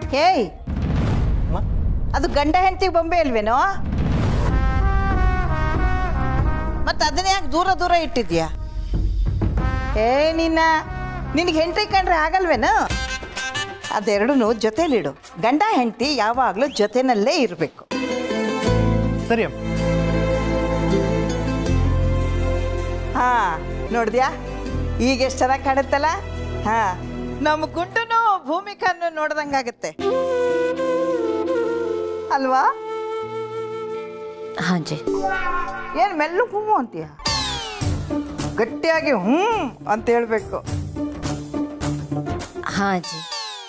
ಹೇಯ್ ಅದು ಗಂಡ ಹೆಂಡತಿಗೆ ಬೊಂಬೆ ಇಲ್ವೇನೋ ಮತ್ತೆ ಅದನ್ನ ಯಾಕೆ ದೂರ ದೂರ ಇಟ್ಟಿದ್ಯಾ ಏ ನಿನ್ನ ನಿನಗೆ ಹೆಂಡತಿ ಕಂಡ್ರೆ ಆಗಲ್ವೇನೋ ಅದೆರಡೂ ಜೊತೆಲಿಡು ಗಂಡ ಹೆಂಡತಿ ಯಾವಾಗಲೂ ಜೊತೆನಲ್ಲೇ ಇರಬೇಕು ಸರಿ ಅಮ್ಮ ಹಾ ನೋಡಿದ್ಯಾ ಈಗ ಎಷ್ಟು ಚೆನ್ನಾಗಿ ಕಾಣುತ್ತಲ್ಲ ಹಾ ನಮ್ಮ ಗುಂಡುನು ಭೂಮಿಕನ್ನು ನೋಡ್ದಂಗಾಗತ್ತೆ ಅಲ್ವಾ ಹಾಂ ಜಿ ಏನು ಮೆಲ್ಲು ಹೂವು ಅಂತೀಯ ಗಟ್ಟಿಯಾಗಿ ಹ್ಞೂ ಅಂತ ಹೇಳ್ಬೇಕು ಹಾಂ ಅಜ್ಜಿ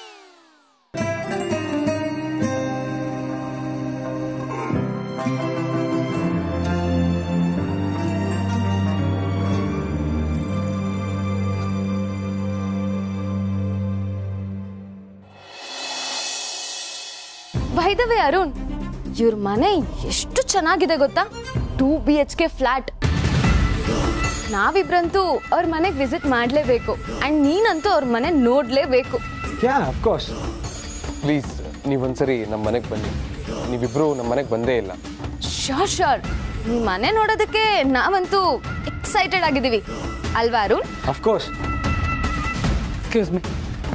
ವೈದವೇ ಅರುಣ್ ಇವ್ರ ಮನೆ ಎಷ್ಟು ಚೆನ್ನಾಗಿದೆ ಗೊತ್ತಾ two B H K flat ನಾವಿಬ್ರಂತೂ ಅವ್ರ ಮನೆಗೆ ವಿಸಿಟ್ ಮಾಡಲೇಬೇಕು ಆ್ಯಂಡ್ ನೀನಂತೂ ಅವ್ರ ಮನೆ ನೋಡಲೇಬೇಕು ಯಾ ಅಫ್ಕೋರ್ಸ್ ಪ್ಲೀಸ್ ನೀವೊಂದ್ಸರಿ ನಮ್ಮ ಮನೆಗೆ ಬನ್ನಿ ನೀವಿಬ್ರು ನಮ್ಮ ಮನೆಗೆ ಬಂದೇ ಇಲ್ಲ ಶೋರ್ ಶೋರ್ ನಿಮ್ಮ ಮನೆ ನೋಡೋದಕ್ಕೆ ನಾವಂತೂ ಎಕ್ಸೈಟೆಡ್ ಆಗಿದ್ದೀವಿ ಅಲ್ವಾ Arun of course excuse me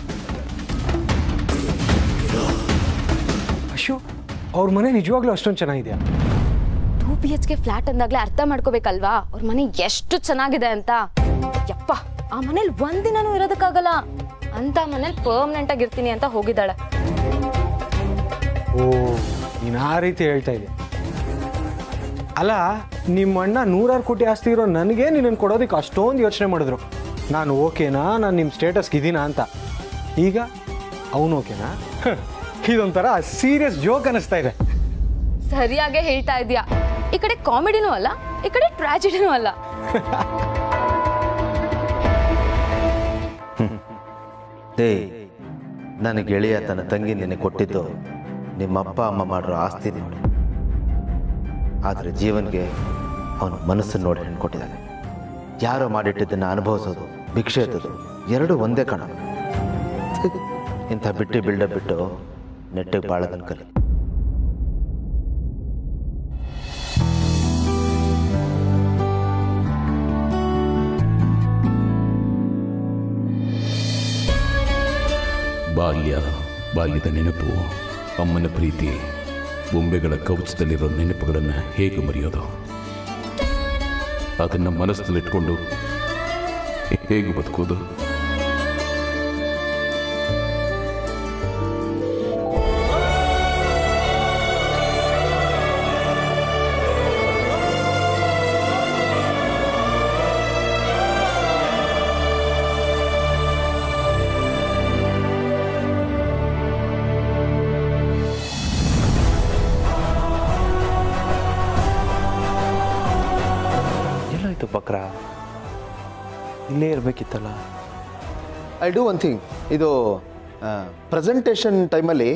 Ashu ಅವ್ರ ಮನೆ ನಿಜವಾಗ್ಲೂ ಅಷ್ಟೊಂದು ಚೆನ್ನಾಗಿದೆಯಾ two B H K flat ಅಂದಾಗಲೇ ಅರ್ಥ ಮಾಡ್ಕೋಬೇಕಲ್ವಾ ಅವ್ರ ಮನೆ ಎಷ್ಟು ಚೆನ್ನಾಗಿದೆ ಅಂತ ಯಪ್ಪ ಆ ಮನೇಲಿ ಒಂದಿನನೂ ಇರೋದಕ್ಕಾಗಲ್ಲ ಅಂತ ಮನೇಲಿ ಪರ್ಮನೆಂಟ್ ಆಗಿರ್ತೀನಿ ಅಂತ ಹೋಗಿದ್ದಾಳೆ ಓ ನೀನು ಆ ರೀತಿ ಹೇಳ್ತಾ ಇದೆಯಾ ಅಲ್ಲ ನಿಮ್ಮ ಅಣ್ಣ ನೂರಾರು ಕೋಟಿ ಆಸ್ತಿ ಇರೋ ನನಗೆ ನಿನ್ನನ್ನು ಕೊಡೋದಕ್ಕೆ ಅಷ್ಟೊಂದು ಯೋಚನೆ ಮಾಡಿದ್ರು ನಾನು ಓಕೆನಾ ನಾನು ನಿಮ್ಮ ಸ್ಟೇಟಸ್ಗೆ ಇದೀನಾ ಅಂತ ಈಗ ಅವನು ಓಕೆನಾ ಹ, ಇದೊಂಥರ ಸೀರಿಯಸ್ ಜೋಕ್ ಅನ್ನಿಸ್ತಾ ಇದೆ ಸರಿಯಾಗೇ ಹೇಳ್ತಾ ಇದೀಯಾ ಈ ಕಡೆ ಕಾಮಿಡಿನೂ ಅಲ್ಲ ಈ ಕಡೆ ಟ್ರಾಜಿಡಿನೂ ಅಲ್ಲ ಡೇ ನನ್ನ ಗೆಳೆಯ ತನ್ನ ತಂಗಿ ನಿನಗೆ ಕೊಟ್ಟಿದ್ದು ನಿಮ್ಮ ಅಪ್ಪ ಅಮ್ಮ ಮಾಡಿರೋ ಆಸ್ತಿ ನೋಡಿ ಆದರೆ ಜೀವನ್ಗೆ ಅವನ ಮನಸ್ಸನ್ನು ನೋಡಿ ಹೆಣ್ಣು ಕೊಟ್ಟಿದ್ದಾನೆ ಯಾರೋ ಮಾಡಿಟ್ಟಿದ್ದನ್ನು ಅನುಭವಿಸೋದು ಭಿಕ್ಷೆ ಎತ್ತೋದು ಎರಡೂ ಒಂದೇ ಕಣ ಇಂಥ ಬಿಟ್ಟು ಬಿಲ್ಡಪ್ ಬಿಟ್ಟು ನೆಟ್ಟಿಗೆ ಬಾಳೋದನ್ನು ಕಲಿ ಬಾಲ್ಯ ಬಾಲ್ಯದ ನೆನಪು ಅಮ್ಮನ ಪ್ರೀತಿ ಬೊಂಬೆಗಳ ಕವಚದಲ್ಲಿರೋ ನೆನಪುಗಳನ್ನು ಹೇಗೆ ಮರೆಯೋದು ಅದನ್ನು ಮನಸ್ಸಿನಲ್ಲಿಟ್ಕೊಂಡು ಹೇಗೆ ಬದುಕೋದು ಎಲ್ಲೋಯ್ತು ಬಕ್ರ ಇಲ್ಲೇ ಇರಬೇಕಿತ್ತಲ್ಲ ಐ ಡೂ ಒನ್ ಥಿಂಗ್ ಇದು ಪ್ರೆಸೆಂಟೇಷನ್ ಟೈಮಲ್ಲಿ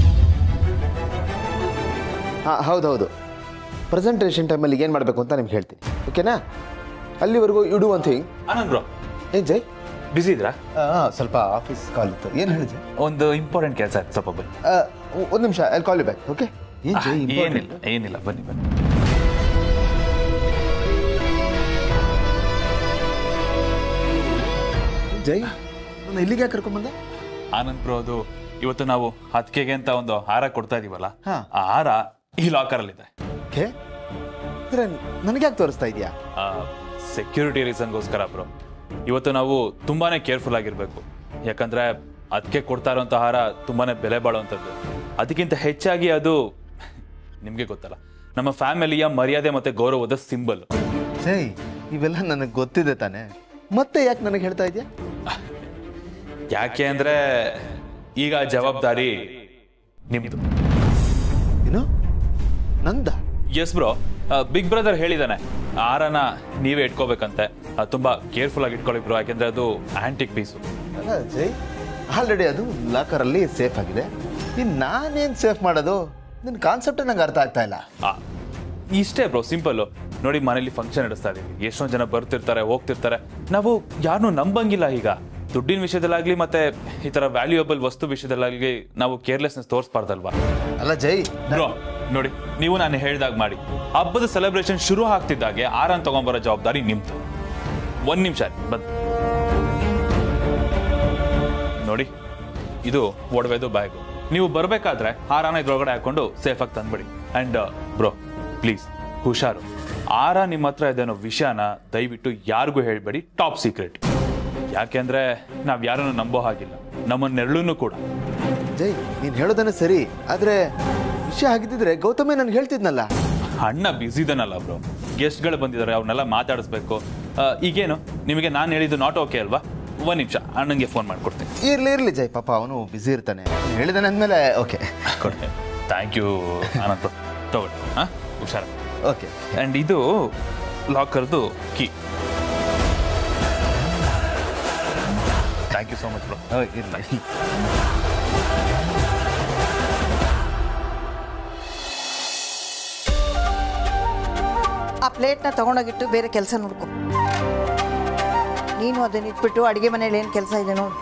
ಹಾಂ ಹೌದು ಹೌದು ಪ್ರೆಸೆಂಟೇಷನ್ ಟೈಮಲ್ಲಿ ಏನು ಮಾಡಬೇಕು ಅಂತ ನಿಮ್ಗೆ ಹೇಳ್ತೀನಿ ಓಕೆನಾ ಅಲ್ಲಿವರೆಗೂ you do one thing Anand bro ಏನ್ ಜೈ ಬಿಸಿ ಇದ್ರಾ ಹಾಂ ಸ್ವಲ್ಪ ಆಫೀಸ್ ಕಾಲ್ ಇತ್ತು ಏನು ಹೇಳಿದೆ ಒಂದು ಇಂಪಾರ್ಟೆಂಟ್ ಕೆಲಸ ಆಯ್ತು ಸ್ವಲ್ಪ ಬನ್ನಿ ಒಂದು ನಿಮಿಷ I call you back okay ಏನು ಜೈ ಏನಿಲ್ಲ ಏನಿಲ್ಲ ಬನ್ನಿ ಬನ್ನಿ ಜೈ ನನ್ನ ಇಲ್ಲಿಗೆ ಕರ್ಕೊಂಬಂದೆ ಆನಂದ್ ಬ್ರೋ ಅದು ಇವತ್ತು ನಾವು ಹತ್ಕೆಗೆ ಅಂತ ಒಂದು ಹಾರ ಕೊಡ್ತಾ ಇದೀವಲ್ಲ ಹಾ. ಆ ಹಾರ ಈ ಲಾಕರಲ್ಲಿದೆ ಓಕೆ ಅಂದರೆ ನನಗೆ ಯಾಕೆ ತೋರಿಸ್ತಾ ಇದೆಯಾ ಸೆಕ್ಯೂರಿಟಿ ರೀಸನ್ಗೋಸ್ಕರ ಬ್ರೋ ಇವತ್ತು ನಾವು ತುಂಬಾನೇ ಕೇರ್ಫುಲ್ ಆಗಿರ್ಬೇಕು ಯಾಕಂದ್ರೆ ಅದಕ್ಕೆ ಕೊಡ್ತಾ ಇರೋಂಥ ಆಹಾರ ತುಂಬಾನೇ ಬೆಲೆ ಬಾಳುವಂಥದ್ದು ಅದಕ್ಕಿಂತ ಹೆಚ್ಚಾಗಿ ಅದು ನಿಮಗೆ ಗೊತ್ತಲ್ಲ ನಮ್ಮ ಫ್ಯಾಮಿಲಿಯ ಮರ್ಯಾದೆ ಮತ್ತೆ ಗೌರವದ ಸಿಂಬಲ್ ಜೈ ಇವೆಲ್ಲ ನನಗೆ ಗೊತ್ತಿದೆ ತಾನೇ ಮತ್ತೆ ಯಾಕೆ ನನಗೆ ಹೇಳ್ತಾ ಇದೆಯಾ ಯಾಕೆ ಅಂದ್ರೆ ಈಗ ಆ ಜವಾಬ್ದಾರಿ ನಿಮ್ದು ಏನು ನಂದ ಎಸ್ ಬ್ರೋ ಬಿಗ್ ಬ್ರದರ್ ಹೇಳಿದಾನೆ ಆ ಹಾರನ ನೀವೇ ಇಟ್ಕೋಬೇಕಂತೆ ಆ, ತುಂಬಾ ಕೇರ್ಫುಲ್ ಆಗಿ ಇಟ್ಕೊಳ್ಳಿ ಬ್ರೋ ಯಾಕೆಂದ್ರೆ ಅದು ಆಂಟಿಕ್ ಪೀಸು ಅಲ್ಲ ಜೈ ಆಲ್ರೆಡಿ ಅದು ಲಾಕರಲ್ಲಿ ಸೇಫ್ ಆಗಿದೆ ಇನ್ನು ನಾನೇನು ಸೇಫ್ ಮಾಡೋದು ನಿನ್ನ ಕಾನ್ಸೆಪ್ಟ್ ನಂಗೆ ಅರ್ಥ ಆಗ್ತಾ ಇಲ್ಲ ಆ, ಇಷ್ಟೇ ಬ್ರೋ ಸಿಂಪಲ್ ನೋಡಿ ಮನೇಲಿ ಫಂಕ್ಷನ್ ನಡೆಸ್ತಾ ಇದೀವಿ ಎಷ್ಟೊಂದು ಜನ ಬರ್ತಿರ್ತಾರೆ ಹೋಗ್ತಿರ್ತಾರೆ ನಾವು ಯಾರನ್ನೂ ನಂಬಂಗಿಲ್ಲ ಈಗ ದುಡ್ಡಿನ ವಿಷಯದಲ್ಲಾಗ್ಲಿ ಮತ್ತೆ ಈ ಥರ ವ್ಯಾಲ್ಯೂಯಬಲ್ ವಸ್ತು ವಿಷಯದಲ್ಲಾಗ್ಲಿ ನಾವು ಕೇರ್ಲೆಸ್ನೆಸ್ ತೋರಿಸ್ಬಾರ್ದಲ್ವಾ ಅಲ್ಲ ಜೈ ಬ್ರೋ ನೋಡಿ ನೀವು ನಾನು ಹೇಳ್ದಾಗ ಮಾಡಿ ಹಬ್ಬದ ಸೆಲೆಬ್ರೇಷನ್ ಶುರು ಆಗ್ತಿದ್ದಾಗೆ ಆರನ್ ತಗೊಂಬರೋ ಜವಾಬ್ದಾರಿ ನಿಮ್ದು ಒಂದ್ ನಿಮಿಷ ಬಂದ್ ನೋಡಿ ಇದು ಒಡವೆದು ಬ್ಯಾಗು ನೀವು ಬರಬೇಕಾದ್ರೆ ಹಾರಾನ ಇದ್ರೊಳಗಡೆ ಹಾಕೊಂಡು ಸೇಫಾಗಿ ತಂದ್ಬಿಡಿ ಆ್ಯಂಡ್ ಬ್ರೋ ಪ್ಲೀಸ್ ಹುಷಾರು ಆರ ನಿಮ್ಮ ಹತ್ರ ಇದೇನೋ ವಿಷಯನ ದಯವಿಟ್ಟು ಯಾರಿಗೂ ಹೇಳ್ಬೇಡಿ ಟಾಪ್ ಸೀಕ್ರೆಟ್ ಯಾಕೆಂದ್ರೆ ನಾವ್ ಯಾರನ್ನು ನಂಬೋ ಹಾಗಿಲ್ಲ ನಮ್ಮ ನೆರಳನ್ನು ಕೂಡ ಜೈ ನೀನು ಹೇಳೋದನ್ನ ಸರಿ ಆದ್ರೆ ವಿಷಯ ಆಗಿದ್ದಿದ್ರೆ ಗೌತಮೇ ನನ್ಗೆ ಹೇಳ್ತಿದ್ನಲ್ಲ ಅಣ್ಣ ಬ್ಯುಸಿ ಇದಾನಲ್ಲ ಬ್ರೋ ಗೆಸ್ಟ್ಗಳು ಬಂದಿದ್ದಾರೆ ಅವ್ರನ್ನೆಲ್ಲ ಮಾತಾಡಿಸ್ಬೇಕು ಆ, ಈಗೇನು ನಿಮಗೆ ನಾನು ಹೇಳಿದ್ದು ನಾಟ್ ಓಕೆ ಅಲ್ವಾ ಒಂದು ನಿಮಿಷ ಅಣ್ಣಂಗೆ ಫೋನ್ ಮಾಡಿಕೊಡ್ತೀನಿ ಇರ್ಲಿ ಇರ್ಲಿ ಜೈ ಪಾಪ ಅವನು ಬ್ಯುಸಿ ಇರ್ತಾನೆ ಅವ್ನು ಹೇಳಿದಾನೆ ಅಂದಮೇಲೆ ಓಕೆ ಕೊಡ್ತೇನೆ ಥ್ಯಾಂಕ್ ಯು ಅನಂತ ತಗೊಳ್ಳಿ ಹಾಂ ಹುಷಾರ ಓಕೆ ಆ್ಯಂಡ್ ಇದು ಲಾಕರ್ದು key thank you so much bro ಇರ್ಲಿ ಆ ಪ್ಲೇಟ್ನ ತಗೊಂಡೋಗಿಟ್ಟು ಬೇರೆ ಕೆಲಸ ನೋಡ್ಕೊ ನೀನು ಅದನ್ನ ಇಟ್ಬಿಟ್ಟು ಅಡುಗೆ ಮನೇಲಿ ಏನು ಕೆಲಸ ಇದೆ ನೋಡು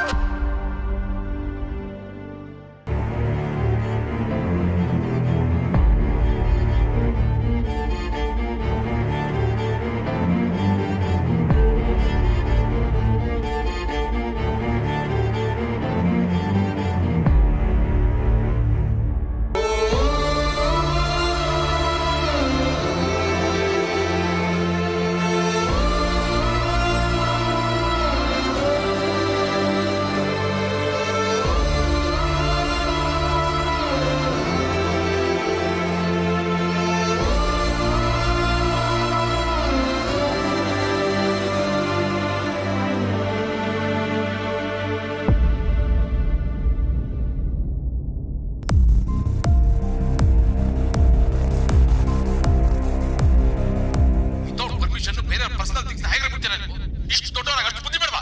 ಪರ್ಮಿಷನ್ ಬೇರೆ ಪರ್ಸನಲ್ ಥಿಂಗ್ಸ್ ಹೇಗೆ ಬಿಡ್ತೀರಾ ನೀವು ಇಷ್ಟು ದೊಡ್ಡವರಾಗ ಅಷ್ಟು ಬುದ್ಧಿ ಬೇಡವಾ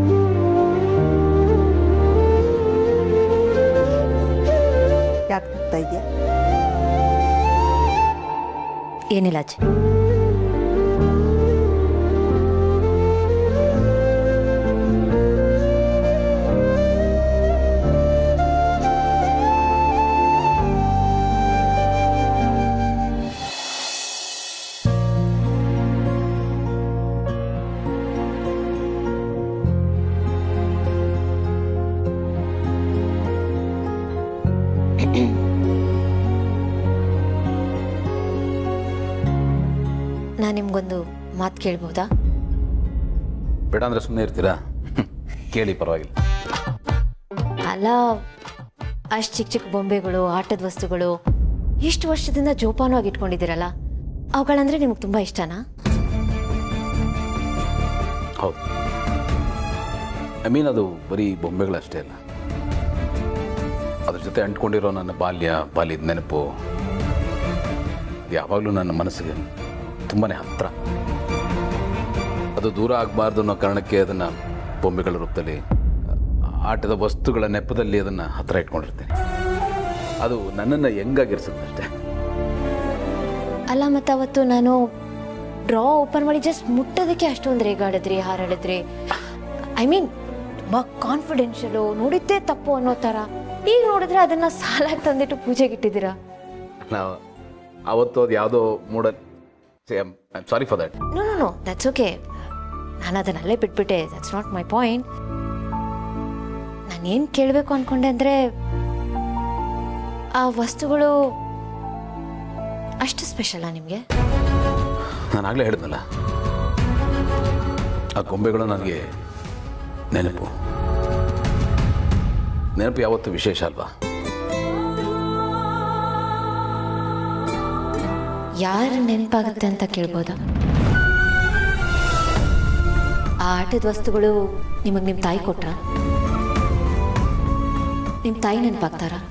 ಯಾಕೆ ನಗ್ತಾ ಇದೆಯಾ ಏನಿಲ್ಲ ಅಜ್ಜಿ ನಾನು ನಿಮ್ಗೊಂದು ಮಾತು ಕೇಳ್ಬೋದಾ ಬೇಡ ಅಂದ್ರೆ ಸುಮ್ಮನೆ ಇರ್ತೀರಾ ಕೇಳಿ ಪರವಾಗಿಲ್ಲ ಅಲ್ಲ ಅಷ್ಟು ಚಿಕ್ಕ ಚಿಕ್ಕ ಬೊಂಬೆಗಳು ಆಟದ ವಸ್ತುಗಳು ಇಷ್ಟು ವರ್ಷದಿಂದ ಜೋಪಾನವಾಗಿ ಇಟ್ಕೊಂಡಿದ್ದೀರಲ್ಲ ಅವುಗಳಂದ್ರೆ ನಿಮ್ಗೆ ತುಂಬ ಇಷ್ಟನಾ ಹೌದು ಐ ಮೀನ್ ಅದು ಬರೀ ಬೊಂಬೆಗಳಷ್ಟೇ ಅಲ್ಲ ಅದ್ರ ಜೊತೆ ಅಂಟ್ಕೊಂಡಿರೋ ನನ್ನ ಬಾಲ್ಯ ಬಾಲ್ಯದ ನೆನಪು ಅದು ಯಾವಾಗಲೂ ನನ್ನ ಮನಸ್ಸಿಗೆ ತುಂಬಾ ಹತ್ತಿರ ಅದು ದೂರ ಆಗಬಾರ್ದು ಅನ್ನೋ ಕಾರಣಕ್ಕೆ ಅದನ್ನು ಬೊಂಬೆಗಳ ರೂಪದಲ್ಲಿ ಆಟದ ವಸ್ತುಗಳ ನೆಪದಲ್ಲಿ ಅದನ್ನು ಹತ್ತಿರ ಇಟ್ಕೊಂಡಿರ್ತೀನಿ ಅದು ನನ್ನನ್ನು ಹೆಂಗಾಗಿರ್ಸುತ್ತೆ ಅಷ್ಟೇ ಅಲ್ಲ ಮತ್ತು ಅವತ್ತು ನಾನು ಡ್ರಾ ಓಪನ್ ಮಾಡಿ ಜಸ್ಟ್ ಮುಟ್ಟೋದಕ್ಕೆ ಅಷ್ಟೊಂದು ರೇಗಾಡಿದ್ರಿ ಹಾರಾಡಿದ್ರಿ ಐ ಮೀನ್ ತುಂಬ ಕಾನ್ಫಿಡೆನ್ಷಿಯಲು ನೋಡಿದ್ದೇ ತಪ್ಪು ಅನ್ನೋ ಥರ ಈಗ ನೋಡಿದ್ರೆ ಅದನ್ನು ಸಾಲಾಗಿ ತಂದಿಟ್ಟು ಪೂಜೆಗೆ ಇಟ್ಟಿದ್ದೀರಾ ನಾವು ಅವತ್ತು ಅದು ಯಾವುದೋ ಮೂಡ sorry for that no no no that's okay ನಾನು ಅದನ್ನ ಅಲ್ಲೇ ಬಿಟ್ಬಿಟ್ಟೆ ದಟ್ಸ್ ನಾಟ್ ಮೈ ಪಾಯಿಂಟ್ ನಾನೇನು ಕೇಳಬೇಕು ಅನ್ಕೊಂಡೆ ಅಂದರೆ ಆ ವಸ್ತುಗಳು ಅಷ್ಟು ಸ್ಪೆಷಲಾ ನಿಮಗೆ ನಾನು ಆಗಲೇ ಹೇಳಿದ್ನಲ್ಲ ಆ ಗೊಂಬೆಗಳು ನನಗೆ ನೆನಪು ನೆನಪು ಯಾವತ್ತೂ ವಿಶೇಷ ಅಲ್ವಾ ಯಾರು ನೆನಪಾಗುತ್ತೆ ಅಂತ ಕೇಳ್ಬೋದಾ ಆ ಆಟದ ವಸ್ತುಗಳು ನಿಮಗೆ ನಿಮ್ಮ ತಾಯಿ ಕೊಟ್ರ ನಿಮ್ಮ ತಾಯಿ ನೆನಪಾಗ್ತಾರಾ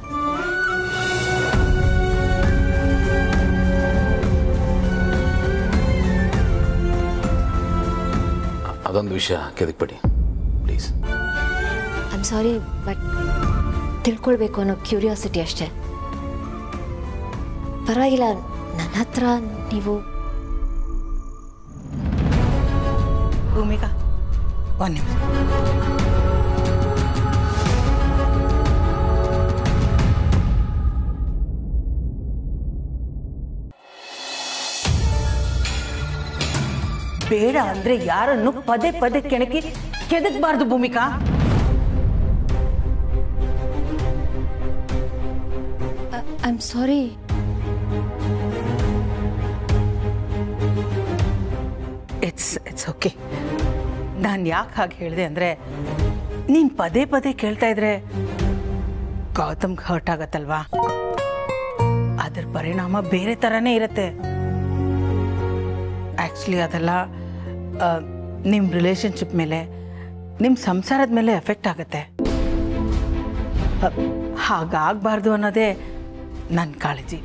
ಅದೊಂದು ವಿಷಯ ಕೆದಕ್ಬೇಡಿ ಪ್ಲೀಸ್ ಐಮ್ ಸಾರಿ ಬಟ್ ತಿಳ್ಕೊಳ್ಬೇಕು ಅನ್ನೋ ಕ್ಯೂರಿಯಾಸಿಟಿ ಅಷ್ಟೇ ಪರವಾಗಿಲ್ಲ ನನ್ನ ಹತ್ರ ನೀವು ಭೂಮಿಕಾ ಒಂದು ನಿಮಿಷ ಬೇಡ ಅಂದ್ರೆ ಯಾರನ್ನು ಪದೇ ಪದೇ ಕೆಣಕಿ ಕೆದಕ್ಬಾರ್ದು Bhoomika I am sorry it's it's okay ನಾನು ಯಾಕೆ ಹಾಗೆ ಹೇಳಿದೆ ಅಂದರೆ ನೀನು ಪದೇ ಪದೇ ಕೇಳ್ತಾ ಇದ್ರೆ ಗೌತಮ್ಗೆ ಹರ್ಟ್ ಆಗತ್ತಲ್ವಾ ಅದ್ರ ಪರಿಣಾಮ ಬೇರೆ ಥರನೇ ಇರುತ್ತೆ ಆ್ಯಕ್ಚುಲಿ ಅದೆಲ್ಲ ನಿಮ್ಮ ರಿಲೇಷನ್ಶಿಪ್ ಮೇಲೆ ನಿಮ್ಮ ಸಂಸಾರದ ಮೇಲೆ ಎಫೆಕ್ಟ್ ಆಗುತ್ತೆ ಅ, ಹಾಗಾಗಬಾರ್ದು ಅನ್ನೋದೇ ನನ್ನ ಕಾಳಜಿ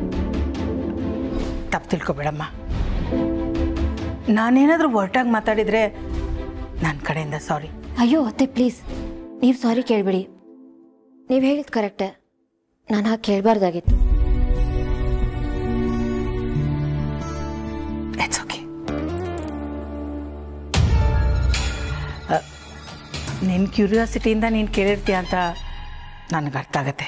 ತಪ್ಪು ತಿಳ್ಕೊಬೇಡಮ್ಮ ನಾನೇನಾದರೂ ಒರಟಾಗಿ ಮಾತಾಡಿದರೆ ನನ್ನ ಕಡೆಯಿಂದ ಸಾರಿ ಅಯ್ಯೋ ಅತ್ತೆ ಪ್ಲೀಸ್ ನೀವು ಸಾರಿ ಕೇಳಬೇಡಿ ನೀವು ಹೇಳಿದ ಕರೆಕ್ಟೇ ನಾನು ಹಾಗೆ ಕೇಳಬಾರ್ದಾಗಿತ್ತು ಇಟ್ಸ್ ಓಕೆ ನಿನ್ನ ಕ್ಯೂರಿಯಾಸಿಟಿಯಿಂದ ನೀನು ಕೇಳಿರ್ತೀಯ ಅಂತ ನನಗೆ ಅರ್ಥ ಆಗತ್ತೆ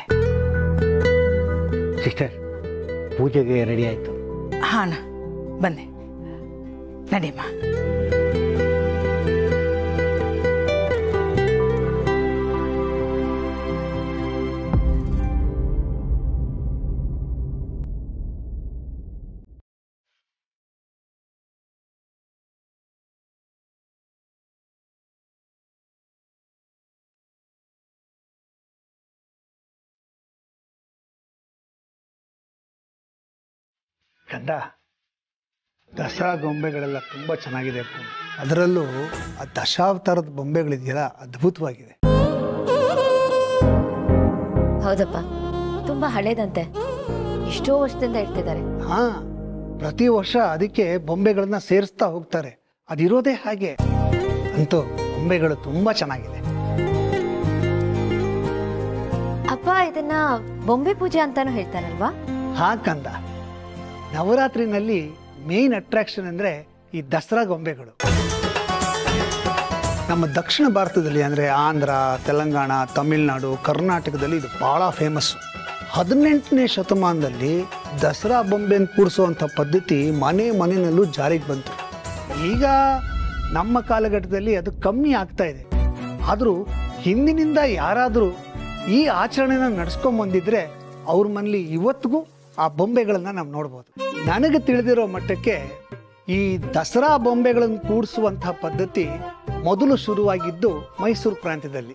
ಸಿಸ್ಟರ್ ಪೂಜೆಗೆ ರೆಡಿ ಆಯಿತು ಹಾಂ ಬಂದೆ ನಡಿಯಮ್ಮ ಕಂದ ದಸರಾ ಗೊಂಬೆಗಳೆಲ್ಲ ತುಂಬ ಚೆನ್ನಾಗಿದೆ ಅಪ್ಪು. ಅದರಲ್ಲೂ ಆ ದಶಾವತಾರದ ಬೊಂಬೆಗಳಿದೆಯಲ್ಲ ಅದ್ಭುತವಾಗಿದೆ ಹೌದಪ್ಪ ತುಂಬ ಹಳೇದಂತೆ ಎಷ್ಟೋ ವರ್ಷದಿಂದ ಇಡ್ತಿದ್ದಾರೆ ಹಾ ಪ್ರತಿ ವರ್ಷ ಅದಕ್ಕೆ ಬೊಂಬೆಗಳನ್ನ ಸೇರಿಸ್ತಾ ಹೋಗ್ತಾರೆ ಅದಿರೋದೇ ಹಾಗೆ ಅಂತೂ ಬೊಂಬೆಗಳು ತುಂಬ ಚೆನ್ನಾಗಿದೆ ಅಪ್ಪ ಇದನ್ನ ಬೊಂಬೆ ಪೂಜೆ ಅಂತಾನು ಹೇಳ್ತಾರಲ್ವಾ ಹಾ ಕಂದ ನವರಾತ್ರಿನಲ್ಲಿ ಮೇನ್ ಅಟ್ರಾಕ್ಷನ್ ಅಂದ್ರೆ ಈ ದಸರಾ ಗೊಂಬೆಗಳು ನಮ್ಮ ದಕ್ಷಿಣ ಭಾರತದಲ್ಲಿ ಅಂದರೆ ಆಂಧ್ರ ತೆಲಂಗಾಣ ತಮಿಳುನಾಡು ಕರ್ನಾಟಕದಲ್ಲಿ ಇದು ಭಾಳ ಫೇಮಸ್ ಹದಿನೆಂಟನೇ ಶತಮಾನದಲ್ಲಿ ದಸರಾ ಬೊಂಬೆನ ಕೂಡಿಸುವಂಥ ಪದ್ಧತಿ ಮನೆ ಮನೆಯಲ್ಲೂ ಜಾರಿಗೆ ಬಂತು ಈಗ ನಮ್ಮ ಕಾಲಘಟ್ಟದಲ್ಲಿ ಅದು ಕಮ್ಮಿ ಆಗ್ತಾ ಇದೆ ಆದರೂ ಹಿಂದಿನಿಂದ ಯಾರಾದರೂ ಈ ಆಚರಣೆನ ನಡ್ಸ್ಕೊಂಡ್ ಬಂದಿದ್ರೆ ಅವ್ರ ಮನೇಲಿ ಇವತ್ತಿಗೂ ಆ ಬೊಂಬೆಗಳನ್ನ ನಾವು ನೋಡ್ಬೋದು ನನಗೆ ತಿಳಿದಿರೋ ಮಟ್ಟಕ್ಕೆ ಈ ದಸರಾ ಬೊಂಬೆಗಳನ್ನು ಕೂಡಿಸುವಂತಹ ಪದ್ಧತಿ ಮೊದಲು ಶುರುವಾಗಿದ್ದು ಮೈಸೂರು ಪ್ರಾಂತ್ಯದಲ್ಲಿ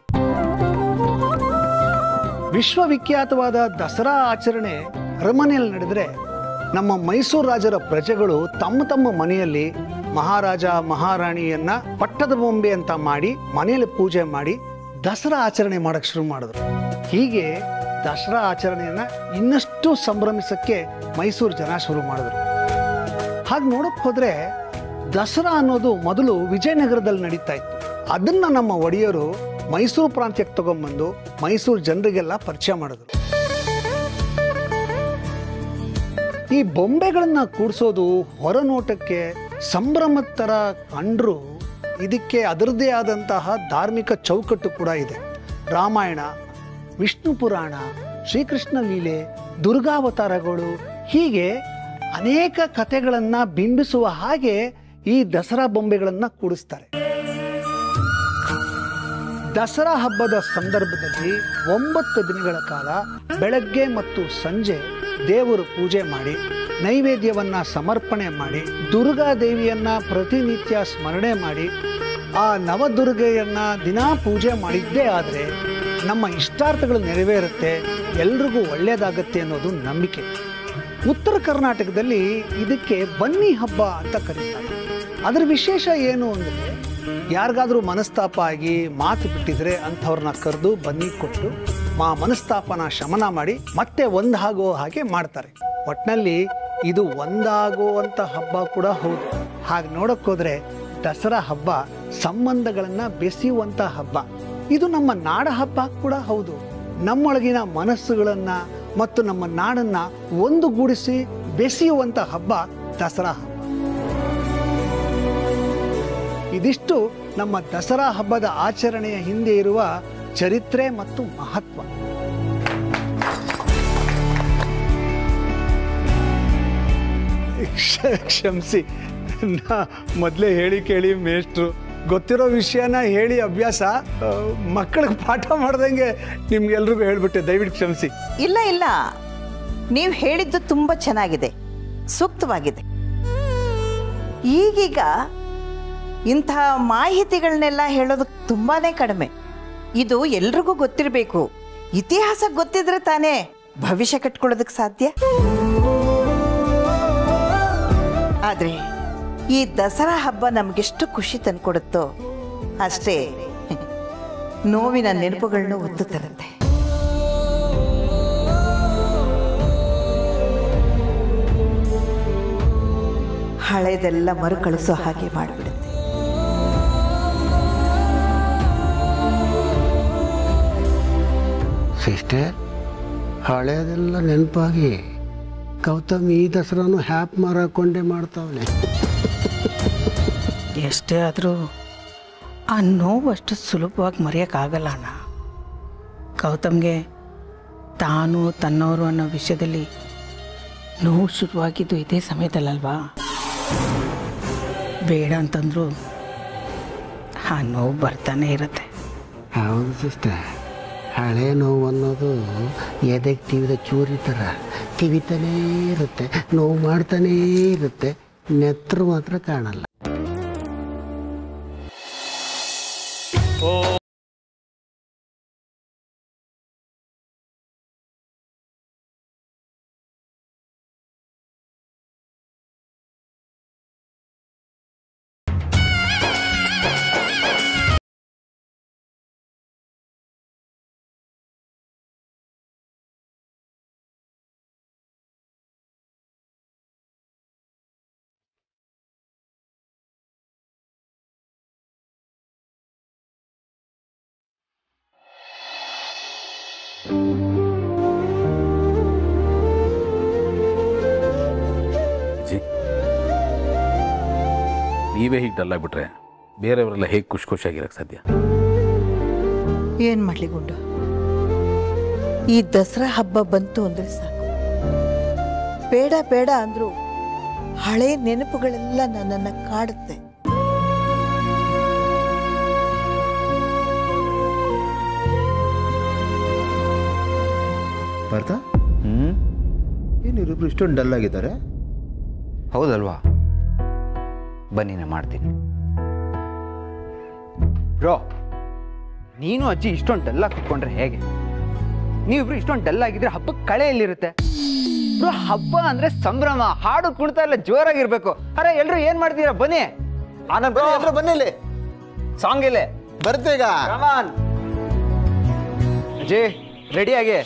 ವಿಶ್ವವಿಖ್ಯಾತವಾದ ದಸರಾ ಆಚರಣೆ ಅರಮನೆಯಲ್ಲಿ ನಡೆದರೆ ನಮ್ಮ ಮೈಸೂರು ರಾಜರ ಪ್ರಜೆಗಳು ತಮ್ಮ ತಮ್ಮ ಮನೆಯಲ್ಲಿ ಮಹಾರಾಜ ಮಹಾರಾಣಿಯನ್ನ ಪಟ್ಟದ ಬೊಂಬೆ ಅಂತ ಮಾಡಿ ಮನೆಯಲ್ಲಿ ಪೂಜೆ ಮಾಡಿ ದಸರಾ ಆಚರಣೆ ಮಾಡಕ್ ಶುರು ಮಾಡಿದ್ರು ಹೀಗೆ ದಸರಾ ಆಚರಣೆಯನ್ನ ಇನ್ನಷ್ಟು ಸಂಭ್ರಮಿಸಕ್ಕೆ ಮೈಸೂರು ಜನ ಶುರು ಮಾಡಿದ್ರು ಹಾಗೆ ನೋಡಕ್ ಹೋದ್ರೆ ದಸರಾ ಅನ್ನೋದು ಮೊದಲು ವಿಜಯನಗರದಲ್ಲಿ ನಡೀತಾ ಇತ್ತು ಅದನ್ನ ನಮ್ಮ ಒಡೆಯರು ಮೈಸೂರು ಪ್ರಾಂತ್ಯಕ್ಕೆ ತಗೊಂಡ್ಬಂದು ಮೈಸೂರು ಜನರಿಗೆಲ್ಲ ಪರಿಚಯ ಮಾಡಿದ್ರು ಈ ಬೊಂಬೆಗಳನ್ನ ಕೂಡಿಸೋದು ಹೊರನೋಟಕ್ಕೆ ಸಂಭ್ರಮದ ಥರ ಕಂಡ್ರು ಇದಕ್ಕೆ ಅದರದ್ದೇ ಆದಂತಹ ಧಾರ್ಮಿಕ ಚೌಕಟ್ಟು ಕೂಡ ಇದೆ ರಾಮಾಯಣ ವಿಷ್ಣು ಪುರಾಣ ಶ್ರೀಕೃಷ್ಣ ಲೀಲೆ ದುರ್ಗಾವತಾರಗಳು ಹೀಗೆ ಅನೇಕ ಕಥೆಗಳನ್ನ ಬಿಂಬಿಸುವ ಹಾಗೆ ಈ ದಸರಾ ಬೊಂಬೆಗಳನ್ನ ಕೂಡಿಸ್ತಾರೆ ದಸರಾ ಹಬ್ಬದ ಸಂದರ್ಭದಲ್ಲಿ ಒಂಬತ್ತು ದಿನಗಳ ಕಾಲ ಬೆಳಗ್ಗೆ ಮತ್ತು ಸಂಜೆ ದೇವರು ಪೂಜೆ ಮಾಡಿ ನೈವೇದ್ಯವನ್ನ ಸಮರ್ಪಣೆ ಮಾಡಿ ದುರ್ಗಾ ದೇವಿಯನ್ನ ಪ್ರತಿನಿತ್ಯ ಸ್ಮರಣೆ ಮಾಡಿ ಆ ನವದುರ್ಗೆಯನ್ನ ದಿನಾ ಪೂಜೆ ಮಾಡಿದ್ದೇ ಆದರೆ ನಮ್ಮ ಇಷ್ಟಾರ್ಥಗಳು ನೆರವೇರುತ್ತೆ ಎಲ್ರಿಗೂ ಒಳ್ಳೆಯದಾಗತ್ತೆ ಅನ್ನೋದು ನಂಬಿಕೆ ಉತ್ತರ ಕರ್ನಾಟಕದಲ್ಲಿ ಇದಕ್ಕೆ ಬನ್ನಿ ಹಬ್ಬ ಅಂತ ಕರೀತಾರೆ ಅದರ ವಿಶೇಷ ಏನು ಅಂದರೆ ಯಾರಿಗಾದ್ರೂ ಮನಸ್ತಾಪ ಆಗಿ ಮಾತು ಬಿಟ್ಟಿದ್ರೆ ಅಂಥವ್ರನ್ನ ಕರೆದು ಬನ್ನಿ ಕೊಟ್ಟು ಮಾ ಮನಸ್ತಾಪನ ಶಮನ ಮಾಡಿ ಮತ್ತೆ ಒಂದಾಗೋ ಹಾಗೆ ಮಾಡ್ತಾರೆ ಒಟ್ನಲ್ಲಿ ಇದು ಒಂದಾಗುವಂಥ ಹಬ್ಬ ಕೂಡ ಹೌದು ಹಾಗೆ ನೋಡಕ್ ಹೋದ್ರೆ ದಸರಾ ಹಬ್ಬ ಸಂಬಂಧಗಳನ್ನ ಬೆಸೆಯುವಂಥ ಹಬ್ಬ ಇದು ನಮ್ಮ ನಾಡ ಹಬ್ಬ ಕೂಡ ಹೌದು ನಮ್ಮೊಳಗಿನ ಮನಸ್ಸುಗಳನ್ನ ಮತ್ತು ನಮ್ಮ ನಾಡನ್ನ ಒಂದುಗೂಡಿಸಿ ಬೆಸೆಯುವಂಥ ಹಬ್ಬ ದಸರಾ ಹಬ್ಬ ಇದಿಷ್ಟು ನಮ್ಮ ದಸರಾ ಹಬ್ಬದ ಆಚರಣೆಯ ಹಿಂದೆ ಇರುವ ಚರಿತ್ರೆ ಮತ್ತು ಮಹತ್ವ ಕ್ಷ- ಕ್ಷಮಿಸಿ ನಾ ಮೊದಲೇ ಹೇಳಿ ಕೇಳಿ ಮೇಷ್ಟ್ರು ಗೊತ್ತಿರೋ ವಿಷಯನ ಹೇಳಿ ಅಭ್ಯಾಸ ಮಕ್ಕಳಿಗೆ ಪಾಠ ಮಾಡ್ದಂಗೆ ನಿಮ್ಗೆಲ್ರಿಗೂ ಹೇಳ್ಬಿಟ್ಟೆ ದಯವಿಟ್ಟು ಕ್ಷಮಿಸಿ ಇಲ್ಲ ಇಲ್ಲ ನೀವು ಹೇಳಿದ್ದು ತುಂಬ ಚೆನ್ನಾಗಿದೆ ಸೂಕ್ತವಾಗಿದೆ ಈಗೀಗ ಇಂಥ ಮಾಹಿತಿಗಳನ್ನೆಲ್ಲ ಹೇಳೋದು ತುಂಬಾನೇ ಕಡಿಮೆ ಇದು ಎಲ್ರಿಗೂ ಗೊತ್ತಿರಬೇಕು ಇತಿಹಾಸ ಗೊತ್ತಿದ್ರೆ ತಾನೇ ಭವಿಷ್ಯ ಕಟ್ಕೊಳ್ಳೋದಕ್ಕೆ ಸಾಧ್ಯ ಆದರೆ ಈ ದಸರಾ ಹಬ್ಬ ನಮಗೆಷ್ಟು ಖುಷಿ ತಂದ್ಕೊಡುತ್ತೋ ಅಷ್ಟೇ ನೋವಿನ ನೆನಪುಗಳನ್ನು ಒತ್ತು ತರುತ್ತೆ ಹಳೆದೆಲ್ಲ ಮರುಕಳಿಸೋ ಹಾಗೆ ಮಾಡಿಬಿಡುತ್ತೆ ಸಿಸ್ಟರ್ ಹಳೆಯದೆಲ್ಲ ನೆನಪಾಗಿ ಗೌತಮ್ ಈ ದಸರಾನು ಹ್ಯಾಪ್ ಮಾರಾಕೊಂಡೇ ಮಾಡ್ತಾವನೆ ಎಷ್ಟೇ ಆದರೂ ಆ ನೋವು ಅಷ್ಟು ಸುಲಭವಾಗಿ ಮರೆಯೋಕ್ಕಾಗಲ್ಲ ಅಣ್ಣ ಗೌತಮ್ಗೆ ತಾನು ತನ್ನವರು ಅನ್ನೋ ವಿಷಯದಲ್ಲಿ ನೋವು ಶುರುವಾಗಿದ್ದು ಇದೇ ಸಮಯದಲ್ಲಲ್ವಾ ಬೇಡ ಅಂತಂದ್ರು ಆ ನೋವು ಬರ್ತಾನೆ ಇರುತ್ತೆ ಹೌದು ಸಿಸ್ಟರ್ ಹಳೆ ನೋವು ಅನ್ನೋದು ಎದೆಗೆ ತಿವಿದ ಚೂರಿ ಥರ ತಿವಿತಾನೇ ಇರುತ್ತೆ ನೋವು ಮಾಡ್ತಾನೇ ಇರುತ್ತೆ ನೆತ್ತರು ಮಾತ್ರ ಕಾಣಲ್ಲ ಜಿ ನೀವೇ ಹೀಗೆ ಡಲ್ ಆಗಿಬಿಟ್ರೆ ಬೇರೆಯವರೆಲ್ಲ ಹೇಗೆ ಖುಷಿ ಖುಷಿಯಾಗಿರಕ್ಕೆ ಸಾಧ್ಯ ಏನ್ ಮಾಡ್ಲಿ ಗುಂಡು ಈ ದಸರಾ ಹಬ್ಬ ಬಂತು ಅಂದ್ರೆ ಸಾಕು ಬೇಡ ಬೇಡ ಅಂದ್ರು ಹಳೆ ನೆನಪುಗಳೆಲ್ಲ ನನ್ನನ್ನ ಕಾಡುತ್ತೆ ಪಾರ್ಥ ಹ್ಞೂ ಏನು ಇವರಿಬ್ರು ಇಷ್ಟೊಂದು ಡಲ್ ಆಗಿದ್ದಾರೆ ಹೌದಲ್ವಾ ಬನ್ನಿ ನಾನು ಮಾಡ್ತೀನಿ ಬ್ರೋ ನೀನು ಅಜ್ಜಿ ಇಷ್ಟೊಂದು ಡಲ್ಲ ಕುತ್ಕೊಂಡ್ರೆ ಹೇಗೆ ನೀವಿಬ್ರು ಇಷ್ಟೊಂದು ಡಲ್ ಆಗಿದ್ರೆ ಹಬ್ಬಕ್ಕೆ ಕಳೆ ಎಲ್ಲಿರುತ್ತೆ ಬ್ರೋ ಹಬ್ಬ ಅಂದ್ರೆ ಸಂಭ್ರಮ ಹಾಡು ಕುಣಿತ ಎಲ್ಲ ಜೋರಾಗಿರ್ಬೇಕು ಅರೆ ಎಲ್ರು ಏನ್ ಮಾಡ್ತೀರಾ ಬನ್ನಿ ಆನಂದ್ ಎಲ್ರು ಬನ್ನಿ ಸಾಂಗ್ ಇಲ್ಲೇ ಬರ್ತೀಗ ಕಮಾನ್ ಅಜ್ಜಿ ರೆಡಿಯಾಗಿ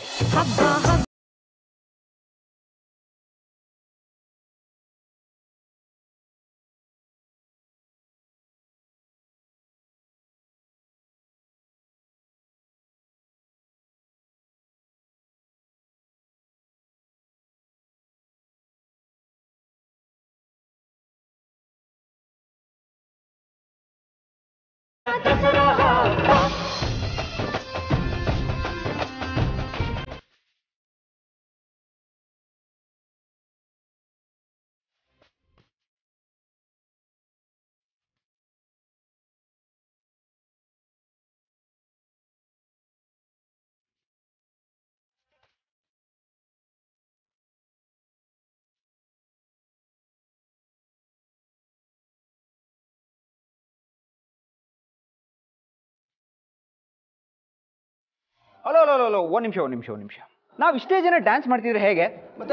ಹಲೋ ಹಲೋ ಹಲೋ ಒಂದು ನಿಮಿಷ ಒಂದು ನಿಮಿಷ ಒಂದು ನಿಮಿಷ ನಾವು ಇಷ್ಟೇ ಜನ ಡ್ಯಾನ್ಸ್ ಮಾಡ್ತಿದ್ರೆ ಹೇಗೆ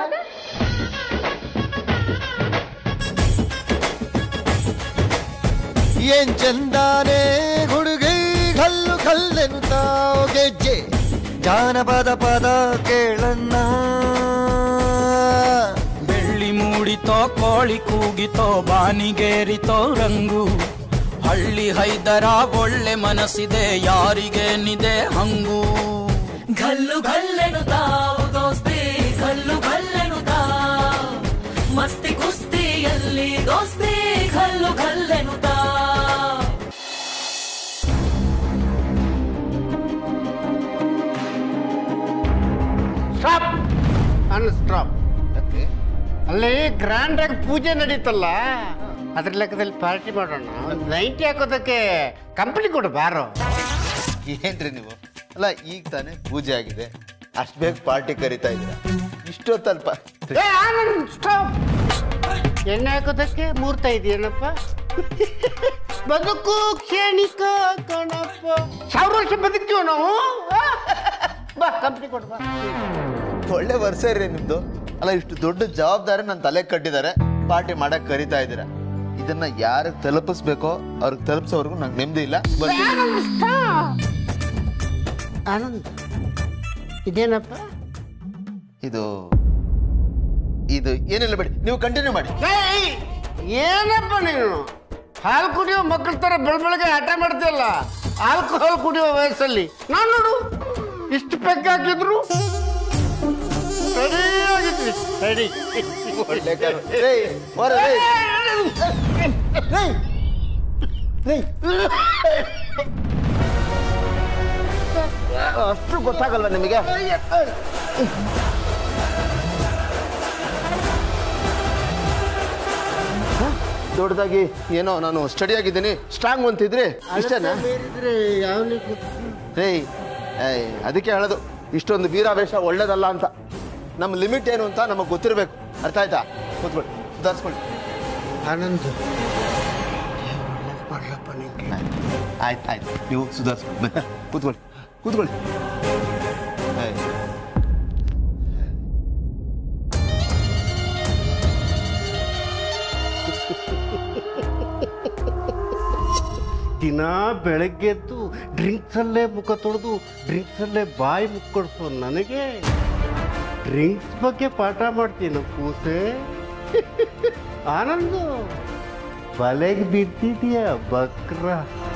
ಏನ್ ಚಂದಾನೆ ಹುಡುಗಿ ಕಲ್ಲು ಕಲ್ಲೆನುತ್ತಾವ ಗೆಜ್ಜೆ ಜಾನಪದ ಪದ ಕೇಳನ್ನ ಬೆಳ್ಳಿ ಮೂಡಿತೋ ಕೋಳಿ ಕೂಗಿತೋ ಬಾನಿಗೇರಿತೋ ರಂಗು ಹಳ್ಳಿ ಹೈದರ ಒಳ್ಳೆ ಮನಸ್ಸಿದೆ ಯಾರಿಗೇನಿದೆ ಹಂಗು ಗಲ್ಲು ಗಲ್ಲೆನು ತಾವು ದೋಸ್ತಿ ಗಲ್ಲು ಗಲ್ಲೆನು ತಾ ಮಸ್ತಿ ಕುಸ್ತಿಯಲ್ಲಿ ದೋಸ್ತಿ ಗಲ್ಲು ಗಲ್ಲೆನು ತಾ ಸ್ಟಾಪ್ ಅನ್ ಸ್ಟಾಪ್ ಅಲ್ಲಿ ಗ್ರ್ಯಾಂಡ್ ಆಗಿ ಪೂಜೆ ನಡೀತಲ್ಲ ಅದ್ರ ಲೆಕ್ಕದಲ್ಲಿ ಪಾರ್ಟಿ ಮಾಡೋಣ ಒಂದು ನೈಂಟಿ ಹಾಕೋದಕ್ಕೆ ಕಂಪ್ನಿ ಕೊಡು ಬಾರೋ ಏನ್ರಿ ನೀವು ಅಲ್ಲ ಈಗ ತಾನೇ ಪೂಜೆ ಆಗಿದೆ ಅಷ್ಟು ಬೇಗ ಪಾರ್ಟಿ ಕರಿತಾ ಇದ್ದೀರಾ ಇಷ್ಟೊತ್ತಲ್ಪ ಏ, ಆನಂದ್ ಸ್ಟಾಪ್ ಎಣ್ಣೆ ಹಾಕೋದಕ್ಕೆ ಮೂರ್ತ ಇದೆಯೇನಪ್ಪ ಬದುಕು ಕ್ಷಣಿಕ ಕಣಪ್ಪ ಸಾವಿರ ವರ್ಷ ಬದುಕ್ತೀವ ನಾವು ಆ? ಬಾ ಕಂಪ್ನಿ ಕೊಡು ಬಾ ಒಳ್ಳೆ ವರ್ಷ ರೀ ನಿಮ್ದು ಅಲ್ಲ ಇಷ್ಟು ದೊಡ್ಡ ಜವಾಬ್ದಾರಿ ನನ್ನ ತಲೆ ಕಟ್ಟಿದ್ದಾರೆ ಪಾರ್ಟಿ ಮಾಡಕ್ ಕರಿತಾ ಇದ್ದೀರಾ ಇದನ್ನ ಯಾರಿಗೆ ತಲುಪಿಸ್ಬೇಕೋ ಅವ್ರಿಗೆ ತಲುಪಿಸೋವರೆಗೂ ನಂಗೆ ನೆಮ್ಮದಿ ಇಲ್ಲ ಬರ್ತೀನಿ. ಆನಂದ್ ಸ್ಟಾಪ್ ಆನಂದ್ ಇದೇನಪ್ಪ ಇದು ಇದು ಏನಿಲ್ಲ ಬೇಡಿ ನೀವು ಕಂಟಿನ್ಯೂ ಮಾಡಿ ಏಯ್! ಏನಪ್ಪ ನೀನು ಹಾಲು ಕುಡಿಯೋ ಮಕ್ಕಳ ತರ ಬೆಳ ಬೆಳಗ್ಗೆ ಹಠ ಮಾಡ್ತೀಯಲ್ಲ ಆಲ್ಕೋಹಾಲ್ ಕುಡಿಯೋ ವಯಸ್ಸಲ್ಲಿ ನಾನು ನೋಡು ಇಷ್ಟು ಪೆಗ್ ಹಾಕಿದ್ರು ಸರಿಯಾಗಿದ್ವಿ ಸರಿ ಒಳ್ಳೆ ಕಾರು. ಏಯ್, ಹೊರ, ಏಯ್. ಅಷ್ಟು ಗೊತ್ತಾಗಲ್ಲ ನಿಮಗೆ ದೊಡ್ಡದಾಗಿ ಏನೋ ನಾನು ಸ್ಟಡಿ ಆಗಿದ್ದೀನಿ ಸ್ಟ್ರಾಂಗ್ ಅಂತಿದ್ರಿ ಇಷ್ಟೇನಾ ರೇ ಏಯ್ ಅದಕ್ಕೆ ಹೇಳೋದು ಇಷ್ಟೊಂದು ವೀರಾವೇಶ ಒಳ್ಳೇದಲ್ಲ ಅಂತ ನಮ್ಮ ಲಿಮಿಟ್ ಏನು ಅಂತ ನಮಗೆ ಗೊತ್ತಿರಬೇಕು ಅರ್ಥ ಆಯ್ತಾ ಕೂತ್ಕೊಳ್ಳಿ ಸುಧಾರಿಸ್ಕೊಳ್ಳಿ ಆನಂದ್ ಆಯ್ತು ಆಯ್ತು ನೀವು ಸುಧಾರಿಸ್ಕೊಳ್ಳಿ ಬನ್ನಿ ಕೂತ್ಕೊಳ್ಳಿ ಕೂತ್ಕೊಳ್ಳಿ ಏಯ್. ದಿನ ಬೆಳಗ್ಗೆದ್ದು ಡ್ರಿಂಕ್ಸಲ್ಲೇ ಮುಖ ತೊಳೆದು ಡ್ರಿಂಕ್ಸಲ್ಲೇ ಬಾಯಿ ಮುಕ್ಕೊಡ್ಸೋ ನನಗೆ ಡ್ರಿಂಕ್ಸ್ ಬಗ್ಗೆ ಪಾಠ ಮಾಡ್ತೀನಿ ಕೂಸೆ ಆನಂದು ಬಲೆಗೆ ಬಿದ್ದಿದ್ಯಾ ಬಕ್ರ